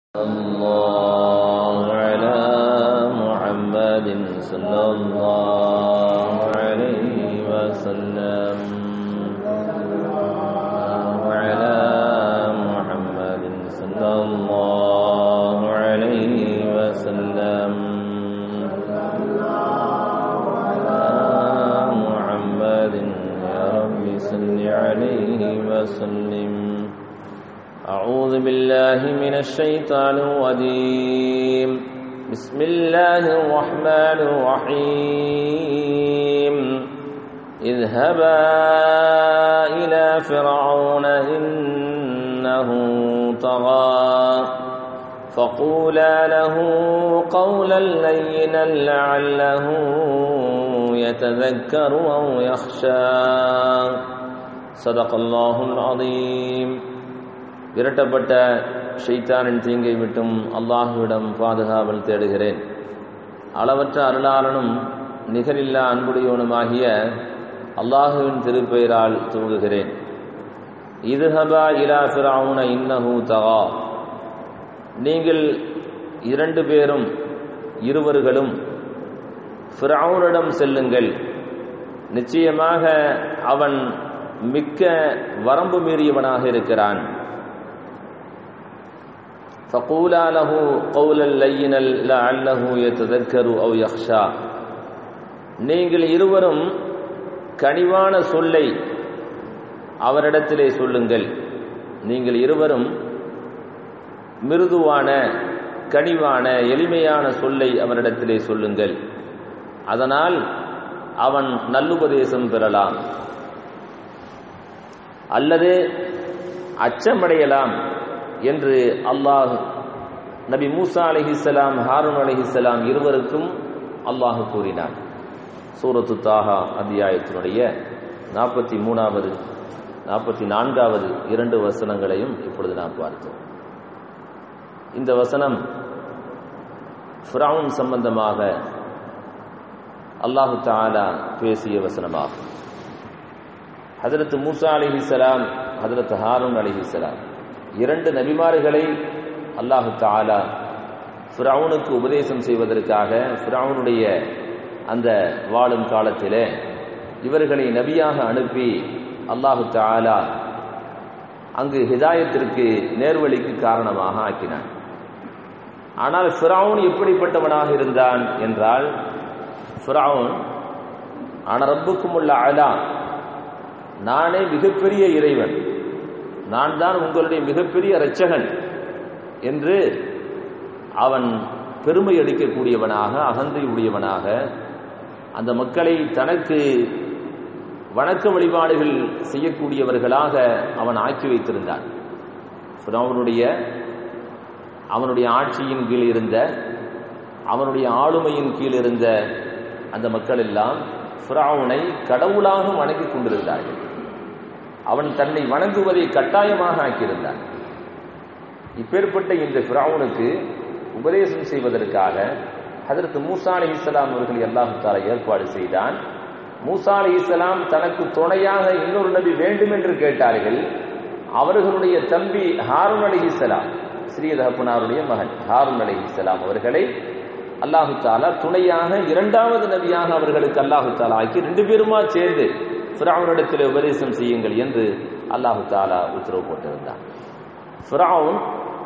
الله على محمد صلى الله عليه وسلم وعلى محمد صلى الله عليه وسلم وعلى محمد يا رب صل عليه وسلم أعوذ بالله من الشيطان الرجيم بسم الله الرحمن الرحيم اذهبا إلى فرعون إنه طغى فقولا له قولا لينا لعله يتذكر أو يخشى صدق الله العظيم விரட்டப்பட்ட ஷைத்தானின் தீங்கை விட்டும் அல்லாஹுவிடம் பாதுகாவல் தேடுகிறேன் அளவற்ற அருளாளனும் நிகரில்லா அன்புடையவனுமாகிய அல்லாஹுவின் திருப்பெயரால் துவங்குகிறேன் இதுஹபா இலா ஃபிரவுன இன்னஹு தகா நீங்கள் இரண்டு பேரும் இருவர்களும் ஃபிரவுனிடம் செல்லுங்கள் நிச்சயமாக அவன் மிக்க வரம்பு மீறியவனாக இருக்கிறான் فقولا له قولا لينا لعله يتذكر او يخشى நீங்கள் இருவரும் கனிவான சொல்லை அவரிடத்திலே சொல்லுங்கள் நீங்கள் இருவரும் மிருதுவான கனிவான எளிமையான சொல்லை அவரிடத்திலே சொல்லுங்கள் அதனால் அவன் நல்லுபதேசம் பெறலாம் அல்லது அச்சமடையலாம் என்று அல்லாஹ் நபி மூசா அலிஹிசலாம் ஹாரூன் அலிஹிசலாம் இருவருக்கும் அல்லாஹ் கூறினார் சூரத்து தாஹா அத்தியாயத்தினுடைய நாற்பத்தி மூணாவது நாற்பத்தி நான்காவது இரண்டு வசனங்களையும் இப்பொழுது நாம் பார்த்தோம் இந்த வசனம் ஃப்ரவுன் சம்பந்தமாக அல்லாஹு தாலா பேசிய வசனமாகும் ஹதரத் மூசா அலிஹிசலாம் ஹதரத் ஹாரூன் அலிஹிசலாம் இரண்டு நபிமார்களை அல்லாஹு தாலா ஃபிரவுனுக்கு உபதேசம் செய்வதற்காக ஃபிரவுனுடைய அந்த வாழும் காலத்திலே இவர்களை நபியாக அனுப்பி அல்லாஹு தாலா அங்கு ஹிதாயத்திற்கு நேர்வழிக்கு காரணமாக ஆக்கினான் ஆனால் ஃபிரவுன் எப்படிப்பட்டவனாக இருந்தான் என்றால் ஃபிரவுன் ஆன ரப்புக்கும் உள்ள அலா நானே மிகப்பெரிய இறைவன் நான் தான் உங்களுடைய மிகப்பெரிய இரட்சகன் என்று அவன் பெருமை அளிக்கக்கூடியவனாக அகந்தை உடையவனாக அந்த மக்களை தனக்கு வணக்க வழிபாடுகள் செய்யக்கூடியவர்களாக அவன் ஆக்கி வைத்திருந்தான் அவனுடைய அவனுடைய ஆட்சியின் கீழ் இருந்த அவனுடைய ஆளுமையின் கீழ் இருந்த அந்த மக்கள் எல்லாம் ஃபிராவுனை கடவுளாக வணங்கிக் கொண்டிருந்தார்கள் அவன் தன்னை வணங்குவதை கட்டாயமாக ஆக்கியிருந்தான் இப்பேற்பட்ட இந்த ஃபிராவுனுக்கு உபதேசம் செய்வதற்காக ஹதரத் மூசா அலி இஸ்லாம் அவர்கள் அல்லாஹு தாலா ஏற்பாடு செய்தான் மூசா அலி இஸ்லாம் தனக்கு துணையாக இன்னொரு நபி வேண்டும் என்று கேட்டார்கள் அவர்களுடைய தம்பி ஹாரூன் அலி இஸ்லாம் ஸ்ரீதகப்பனாருடைய மகன் ஹாரூன் அலி இஸ்லாம் அவர்களை அல்லாஹு தாலா துணையாக இரண்டாவது நபியாக அவர்களுக்கு அல்லாஹு தாலா ஆக்கி ரெண்டு பேருமா சேர்ந்து ஃபிராவுனிடத்தில் உபதேசம் செய்யுங்கள் என்று அல்லாஹு தாலா உத்தரவு போட்டிருந்தான் ஃபிராவுன்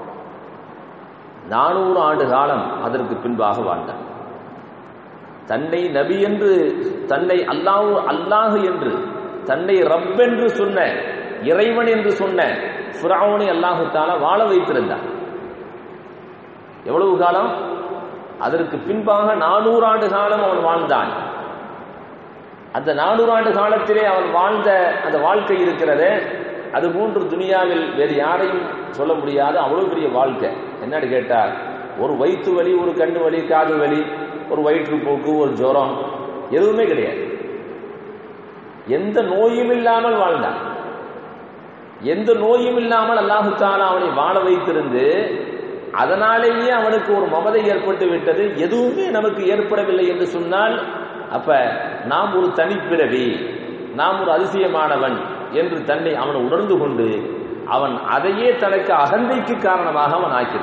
நானூறு ஆண்டு காலம் அதற்கு பின்பாக வாழ்ந்தான் தன்னை நபி என்று தன்னை அல்லாஹு அல்லாஹு என்று தன்னை ரப் என்று சொன்ன இறைவன் என்று சொன்ன ஃபிராவுனை அல்லாஹு தாலா வாழ வைத்திருந்தான் எவ்வளவு காலம் அதற்கு பின்பாக நானூறு ஆண்டு காலம் அவன் வாழ்ந்தான் அந்த நானூறு ஆண்டு காலத்திலே அவன் வாழ்ந்த அந்த வாழ்க்கை இருக்கிறது அது போன்று துனியாவில் வேறு யாரையும் சொல்ல முடியாத அவ்வளவு பெரிய வாழ்க்கை என்னன்னு கேட்டார் ஒரு வயிற்று வலி ஒரு கண்ணு வலி காது வலி ஒரு வயிற்றுப்போக்கு ஒரு ஜுரம் எதுவுமே கிடையாது எந்த நோயும் இல்லாமல் வாழ்ந்தான் எந்த நோயும் இல்லாமல் அல்லாஹு தாலா அவனை வாழ வைத்திருந்து அதனாலேயே அவனுக்கு ஒரு மமதை ஏற்பட்டு விட்டது எதுவுமே நமக்கு ஏற்படவில்லை என்று சொன்னால் அப்ப நாம் ஒரு தனிப்பிறவி நாம் ஒரு அதிசயமானவன் என்று தன்னை அவன் உணர்ந்து கொண்டு அவன் அதையே தனக்கு அகந்தைக்கு காரணமாக அவன் ஆக்கினான்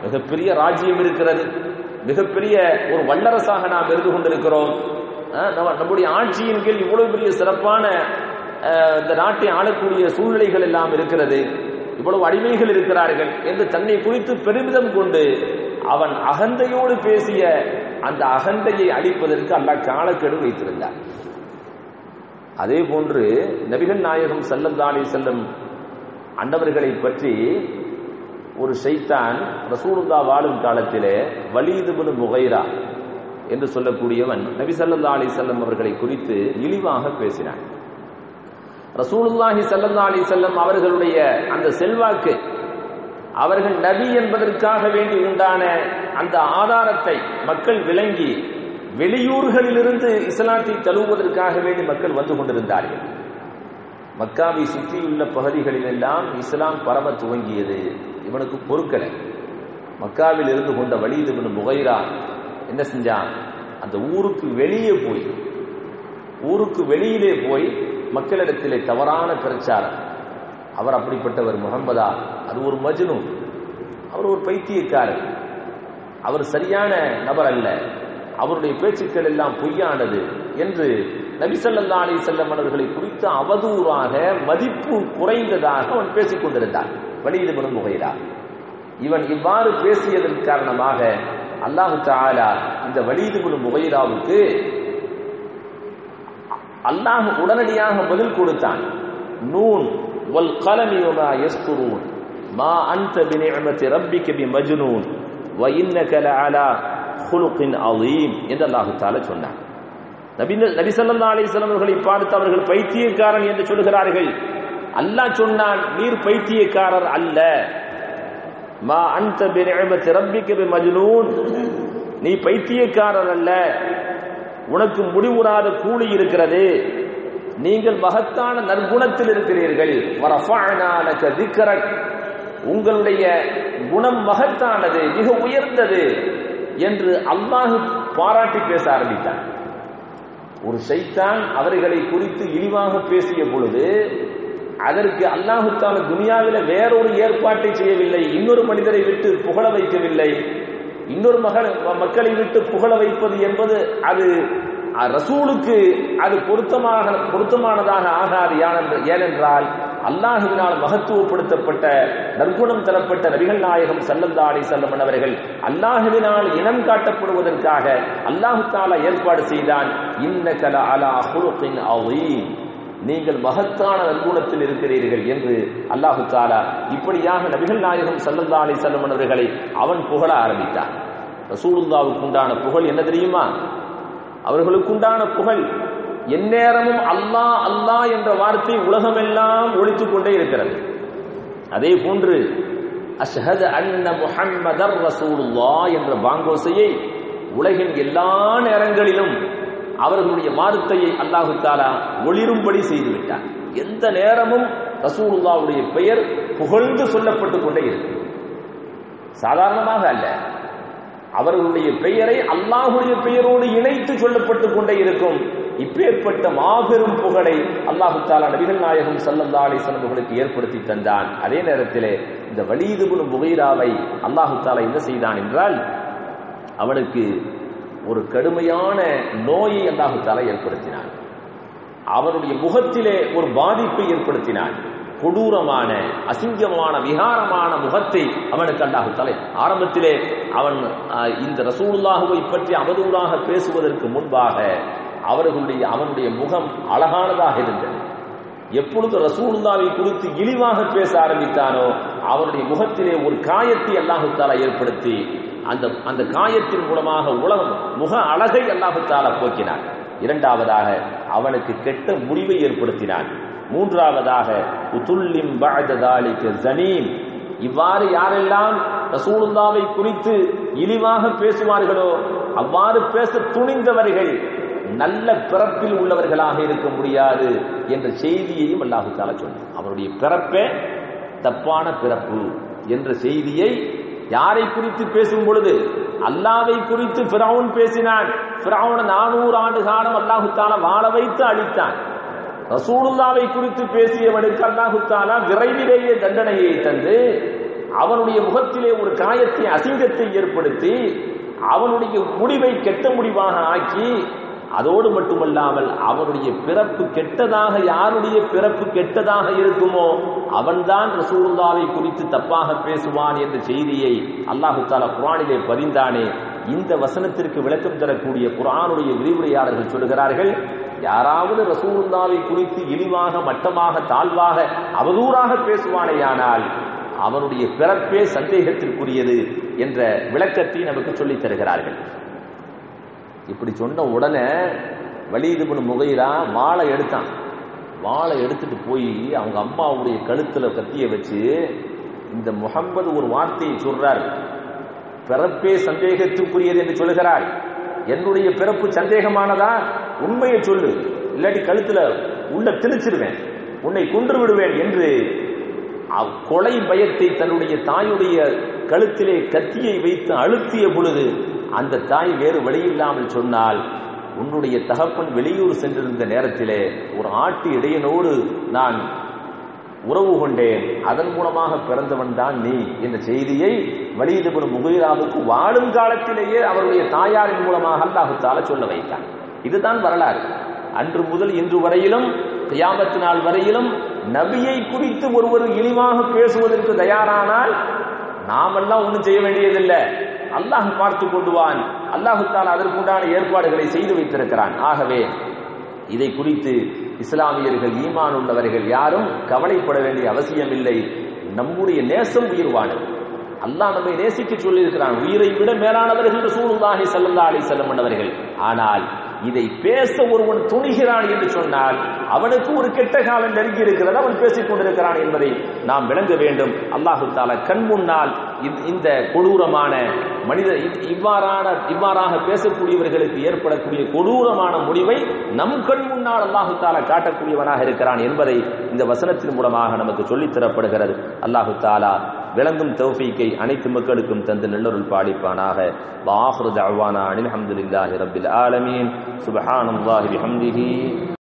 மிகப்பெரிய ராஜ்யம் இருக்கிறது மிகப்பெரிய ஒரு வல்லரசாக நாம் இருந்து கொண்டிருக்கிறோம் அஹ் நம்ம- நம்முடைய ஆட்சியின் கீழ் இவ்வளவு பெரிய சிறப்பான அஹ், இந்த நாட்டை ஆளக்கூடிய சூழ்நிலைகள் எல்லாம் இருக்கிறது இவ்வளவு அடிமைகள் இருக்கிறார்கள் என்று தன்னை குறித்து பெருமிதம் கொண்டு அவன் அகந்தையோடு பேசிய அந்த அகந்தையை அழிப்பதற்கு அல்லாஹ் காலக்கெடு வைத்திருந்தார் அதே போன்று நபிகள் நாயகம் செல்லந்தாலே செல்லும் அண்டவர்களை பற்றி ஒரு ஷைத்தான் ரசூலுல்லா வாழும் காலத்திலே வலீதுபுன் முகைரா என்று சொல்லக்கூடியவன் நபி ஸல்லல்லாஹு அலைஹி செல்லம் அவர்களை குறித்து இழிவாக பேசினான் ரசூலுல்லாஹி ஸல்லல்லாஹு அலைஹி செல்லம் அவர்களுடைய அந்த செல்வாக்கு அவர்கள் நபி என்பதற்காக வேண்டி உண்டான அந்த ஆதாரத்தை மக்கள் விளங்கி வெளியூர்களிலிருந்து இஸ்லாத்தை தழுவுவதற்காக வேண்டி மக்கள் வந்து கொண்டிருந்தார்கள் மக்காவை சுற்றியுள்ள பகுதிகளில் எல்லாம் இஸ்லாம் பரவ துவங்கியது இவனுக்கு பொறுக்கலை மக்காவில் இருந்து கொண்ட வலிது இப்னு முகைரா என்ன செஞ்சான் அந்த ஊருக்கு வெளியே போய் ஊருக்கு வெளியிலே போய் மக்களிடத்திலே தவறான பிரச்சாரம் அவர் அப்படிப்பட்டவர் முகம்மதா அது ஒரு மஜ்னூன் அவர் ஒரு பைத்தியக்காரர் அவர் சரியான நபர் அல்ல அவருடைய பேச்சுக்கள் எல்லாம் பொய்யானது என்று நபிசல்லா அலி செல்லம் அவர்களை குறித்து அவதூறாக மதிப்பு குறைந்ததாக அவன் பேசிக் கொண்டிருந்தான் வலிது மனு முகைரா இவன் இவ்வாறு பேசியதன் காரணமாக அல்லாஹு தாலா இந்த வலீது மனு முகைராவுக்கு அல்லாஹ் உடனடியாக பதில் கொடுத்தான் நூன் வல் கலமி வமா யஸ்துரூன் மா அன்த பினிஅமதி ரப்பிக பிமஜ்னூன் வ இன்னக லஅலா ஹுலுகின் அதீம் என்று அல்லாஹ் தஆலா சொன்னான் நபி நபி ஸல்லல்லாஹு அலைஹி வஸல்லம் அவர்களை பார்த்து அவர்கள் பைத்தியக்காரன் என்று சொல்கிறார்கள் அல்லாஹ் சொன்னான் நீர் பைத்தியக்காரர் அல்ல மா அன்த பினிஅமதி ரப்பிக பிமஜ்னூன் நீ பைத்தியக்காரர் அல்ல உனக்கு முடிவுறாத கூலி இருக்கிறது நீங்கள் மகத்தான நற்குணத்தில் இருக்கிறீர்கள் வரஃபஅனா லக திக்ரக். உங்களுடைய குணம் மகத்தானது மிக உயர்ந்தது என்று அல்லாஹ் பாராட்டி பேச ஆரம்பித்தான் ஒரு ஷைத்தான் அவர்களை குறித்து இழிவாக பேசிய பொழுது அதற்கு அல்லாஹுத்தான துனியாவில வேறொரு ஏற்பாட்டை செய்யவில்லை இன்னொரு மனிதரை விட்டு புகழ வைக்கவில்லை இன்னொரு மகள் மக்களை விட்டு புகழ வைப்பது என்பது அது அஹ், ரசூலுக்கு அது பொருத்தமாக பொருத்தமானதாக ஆகாது யானென்ற- ஏனென்றால் அல்லாஹுவினால் மகத்துவப்படுத்தப்பட்ட நற்குணம் தரப்பட்ட நபிகள் நாயகம் சல்லல்லா அலி செல்லம் அவர்கள் அல்லாஹுவினால் இனம் காட்டப்படுவதற்காக அல்லாஹு தாலா ஏற்பாடு செய்தான் இன்னகல அலா ஹுலுகின் அவீம் நீங்கள் மகத்தான நற்குணத்தில் இருக்கிறீர்கள் என்று அல்லாஹு தாலா இப்படியாக நபிகள் நாயகம் சல்லல்லா அலி செல்லம் அவர்களை அவன் புகழ ஆரம்பித்தான் ரசூலுல்லாவுக்கு உண்டான புகழ் என்ன தெரியுமா அவர்களுக்குண்டான புகழ் எந்நேரமும் அல்லாஹ் அல்லாஹ் என்ற வார்த்தை உலகமெல்லாம் ஒழித்துக் கொண்டே இருக்கிறது அதே போன்று அஷ்ஹது அன்ன முஹம்மதர் ரசூலுல்லாஹ் என்ற பாங்கோசையை உலகின் எல்லா நேரங்களிலும் அவர்களுடைய வார்த்தையை அல்லாஹு தாலா ஒளிரும்படி செய்து விட்டார் எந்த நேரமும் ரசூலுல்லாவுடைய பெயர் புகழ்ந்து சொல்லப்பட்டுக் கொண்டே இருக்கு சாதாரணமாக அல்ல அவர்களுடைய பெயரை அல்லாஹுடைய பெயரோடு இணைத்து சொல்லப்பட்டுக் கொண்டே இருக்கும் இப்பேற்பட்ட மாபெரும் புகழை அல்லாஹு தாலா நபிகள் நாயகம் சல்லல்லா அலிஸ்லாம் அவர்களுக்கு ஏற்படுத்தி தந்தான் அதே நேரத்திலே இந்த வலீதுபுல் முகைராவை அல்லாஹு தாலா என்ன செய்தான் என்றால் அவனுக்கு ஒரு கடுமையான நோயை அல்லாஹு தாலா ஏற்படுத்தினான் அவருடைய முகத்திலே ஒரு பாதிப்பை ஏற்படுத்தினான் கொடூரமான அசிங்கமான விகாரமான முகத்தை அவனுக்கு அல்லாஹு தலை ஆரம்பத்திலே அவன் ஆஹ், இந்த ரசூலுல்லாஹுவை பற்றி அவதூறாக பேசுவதற்கு முன்பாக அவர்களுடைய அவனுடைய முகம் அழகானதாக இருந்தது எப்பொழுது ரசூலுல்லாவை குறித்து இழிவாக பேச ஆரம்பித்தானோ அவருடைய முகத்திலே ஒரு காயத்தை அல்லாஹு தாலா ஏற்படுத்தி அந்த அந்த காயத்தின் மூலமாக உலகம் முக அழகை அல்லாஹு தாலா போக்கினான் இரண்டாவதாக அவனுக்கு கெட்ட முடிவை ஏற்படுத்தினான் மூன்றாவதாக உதுல்லிம் பஅத தாலிக ஜனீம் இவ்வாறு யாரெல்லாம் ரசூலுல்லாவை குறித்து இழிவாக பேசுவார்களோ அவ்வாறு பேச துணிந்தவர்கள் நல்ல பிறப்பில் உள்ளவர்களாக இருக்க முடியாது என்ற செய்தியையும் அல்லாஹு தாலா சொன்னார் அவருடைய பிறப்பே தப்பான பிறப்பு என்ற செய்தியை யாரை குறித்து பேசும் பொழுது அல்லாவை குறித்து பிராவுன் பேசினான் பிராவுன நானூறு ஆண்டு காலம் அல்லாஹு தாலா வாழ வைத்து அழித்தான் ரசூலுல்லாவை குறித்து பேசியவனுக்கு அல்லாஹு தாலா விரைவிலேயே தண்டனையை தந்து அவனுடைய முகத்திலே ஒரு காயத்தை அசிங்கத்தை ஏற்படுத்தி அவனுடைய முடிவை கெட்ட முடிவாக ஆக்கி அதோடு மட்டுமல்லாமல் அவனுடைய பிறப்பு கெட்டதாக யாருடைய பிறப்பு கெட்டதாக இருக்குமோ அவன்தான் ரசூலுல்லாவை குறித்து தப்பாக பேசுவான் என்ற செய்தியை அல்லாஹு தாலா குரானிலே பதிந்தானே இந்த வசனத்திற்கு விளக்கம் தரக்கூடிய குரானுடைய விரிவுரையாளர்கள் சொல்கிறார்கள் யாராவது ரசூலுல்லாவை குறித்து இழிவாக மட்டமாக தாழ்வாக அவதூறாக பேசுவானேயானால் அவனுடைய பிறப்பே சந்தேகத்திற்குரியது என்ற விளக்கத்தை நமக்கு சொல்லித் தருகிறார்கள் இப்படி சொன்ன உடனே வலிதுபுன் முகைரா வாளை எடுத்தான் வாளை எடுத்துட்டு போய் அவங்க அம்மாவுடைய கழுத்துல கத்திய வச்சு இந்த முகம்மது ஒரு வார்த்தையை சொல்றார் பிறப்பே சந்தேகத்துக்குரியது என்று சொல்லுகிறார் என்னுடைய பிறப்பு சந்தேகமானதா உண்மையை சொல்லு இல்லாட்டி கழுத்துல உள்ள திணிச்சிருவேன் உன்னை கொன்று விடுவேன் என்று அவ் கொலை பயத்தை தன்னுடைய தாயுடைய கழுத்திலே கத்தியை வைத்து அழுத்திய பொழுது அந்த தாய் வேறு வழியில்லாமல் சொன்னால் உன்னுடைய தகப்பன் வெளியூர் சென்றிருந்த நேரத்திலே ஒரு ஆட்டு இடையனோடு நான் உறவு கொண்டேன் அதன் மூலமாக பிறந்தவன் தான் நீ என்ற செய்தியை வலியுதுபுரம் முகைராவுக்கு வாழும் காலத்திலேயே அவருடைய தாயாரின் மூலமாக அல்லாஹுத்தால சொல்ல வைத்தான் இதுதான் வரலாறு அன்று முதல் இன்று வரையிலும் கியாமத்து நாள் வரையிலும் நபியை குறித்து ஒருவர் இழிவாக பேசுவதற்கு தயாரானால் நாமெல்லாம் ஒன்றும் செய்ய வேண்டியதில்லை அல்லாஹ் பார்த்து கொண்டுவான் அல்லாஹு தாலா அதற்குண்டான ஏற்பாடுகளை செய்து வைத்திருக்கிறான் ஆகவே இதை குறித்து இஸ்லாமியர்கள் ஈமான் உள்ளவர்கள் யாரும் கவலைப்பட வேண்டிய அவசியம் இல்லை நம்முடைய நேசம் உயிர்வானது அல்லாஹ் நம்மை நேசிக்க சொல்லியிருக்கிறான் உயிரை விட மேலானவர்கள் ரசூலுல்லாஹி ஸல்லல்லாஹு அலைஹி வஸல்லம் பண்ணவர்கள் ஆனால் இதை பேச ஒருவன் துணிகிறான் என்று சொன்னால் அவனுக்கு ஒரு கெட்ட காலம் நெருங்கி இருக்கிறது அவன் பேசிக் கொண்டிருக்கிறான் என்பதை நாம் விளங்க வேண்டும் அல்லாஹு தாலா கண் முன்னால் இந்த- இந்த கொடூரமான மனித இவ்- இவ்வாறான இவ்வாறாக பேசக்கூடியவர்களுக்கு ஏற்படக்கூடிய கொடூரமான முடிவை நம் கண் முன்னால் அல்லாஹு தாலா காட்டக்கூடியவனாக இருக்கிறான் என்பதை இந்த வசனத்தின் மூலமாக நமக்கு சொல்லித் தரப்படுகிறது அல்லாஹு தாலா விளங்கும் தௌஃபீக்கை அனைத்து மக்களுக்கும் தந்து நல்லொருள் பாடிப்பானாக வாஹ்ரு தஅவானா அனில் ஹம்துலில்லாஹி ரப்பில் ஆலமீன் சுப்ஹானல்லாஹி பிஹம்திஹி